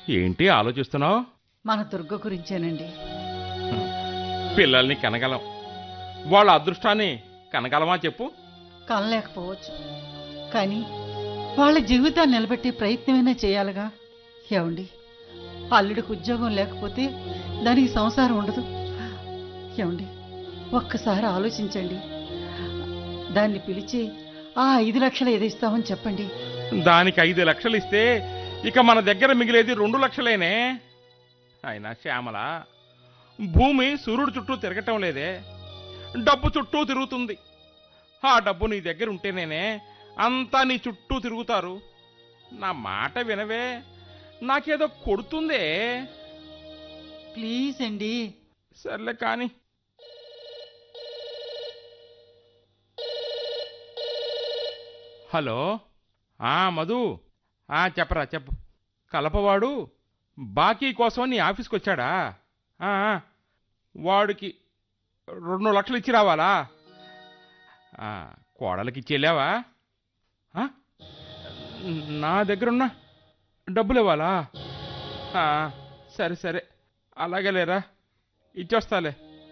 ఏంటి ఆలోచిస్తున్నావు మన దుర్గ గురించేనండి పిల్లల్ని కనగలం వాళ్ళ అదృష్టాన్ని కనగలమా చెప్పు కనలేకపోవచ్చు కానీ వాళ్ళ జీవితాన్ని నిలబెట్టే ప్రయత్నమైనా చేయాలిగా ఏమండి అల్లుడికి ఉద్యోగం లేకపోతే దానికి సంసారం ఉండదు ఏమండి ఒక్కసారి ఆలోచించండి దాన్ని పిలిచి ఆ ఐదు లక్షలు ఏదో ఇస్తామని చెప్పండి దానికి ఐదు లక్షలు ఇస్తే ఇక మన దగ్గర మిగిలేది రెండు లక్షలేనే అయినా శ్యామల భూమి సూర్యుడు చుట్టూ తిరగటం లేదే డబ్బు చుట్టూ తిరుగుతుంది ఆ డబ్బు నీ దగ్గర ఉంటేనేనే అంతా నీ చుట్టూ తిరుగుతారు నా మాట వినవే నాకేదో కొడుతుందే ప్లీజ్ అండి సర్లే కాని హలో ఆ మధు ఆ చెప్పరా చెప్పు కలపవాడు బాకీ కోసం నీ ఆఫీస్కి వచ్చాడా ఆ, ఆ. వాడికి రెండు లక్షలు ఇచ్చి రావాలా ఆ, కోడలికి ఇచ్చి వెళ్ళావా ఆ? నా దగ్గరున్న డబ్బులు ఇవ్వాలా ఆ, సరే సరే అలాగే లేరా ఇచ్చొస్తాలే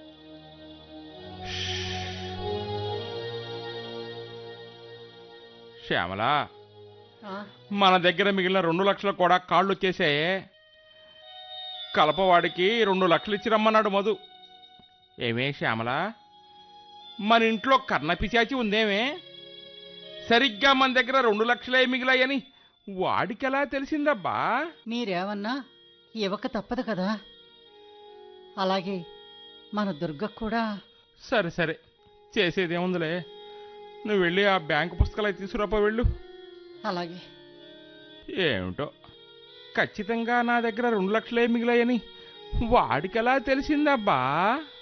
శ్యామల ఆ, మన దగ్గర మిగిలిన రెండు లక్షలు కూడా కాళ్ళు వచ్చేసాయే కలపవాడికి రెండు లక్షలు ఇచ్చి రమ్మన్నాడు మధు ఏమే శ్యామల మన ఇంట్లో కర్ణపిశాచి ఉందేమే సరిగ్గా మన దగ్గర రెండు లక్షలే మిగిలాయని వాడికెలా తెలిసిందబ్బా మీరేమన్నా ఇవ్వక తప్పదు కదా అలాగే మన దుర్గ కూడా సరే సరే చేసేదేముందిలే నువ్వు వెళ్ళి ఆ బ్యాంకు పుస్తకాలు అవి తీసుకురాపో వెళ్ళు అలాగే ఏమిటో ఖచ్చితంగా నా దగ్గర రెండు లక్షలే మిగిలాయని వాడికెలా తెలిసిందబ్బా